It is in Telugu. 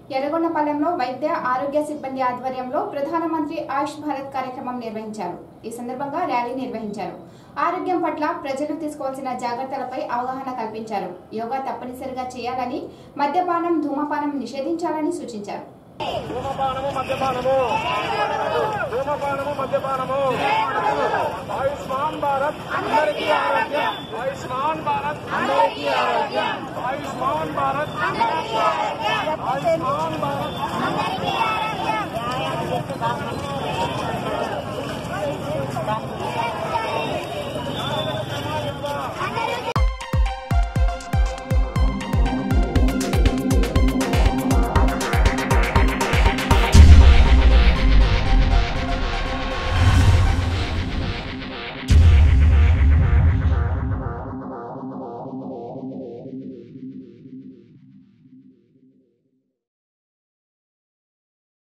ఎర్రగొండపాలెంలో వైద్య ఆరోగ్య సిబ్బంది ఆధ్వర్యంలో ప్రధానమంత్రి ఆయుష్ భారత్ కార్యక్రమం నిర్వహించారు ఈ సందర్భంగా ర్యాలీ నిర్వహించారు ఆరోగ్యం పట్ల ప్రజలు తీసుకోవాల్సిన జాగ్రత్తలపై అవగాహన కల్పించారు యోగా తప్పనిసరిగా చేయాలని మద్యపానం ధూమపానం నిషేధించాలని సూచించారు ధూమపానము మద్యపానము ధూమపానము మద్యపానము ఆయుష్మాన్ భారత్ అందరికీ ఆరోగ్యం ఆయుష్మాన్ భారత్ అందరికీ ఆరోగ్యం ఆయుష్మాన్ భారత్ ఆయుష్మాన్ భారత్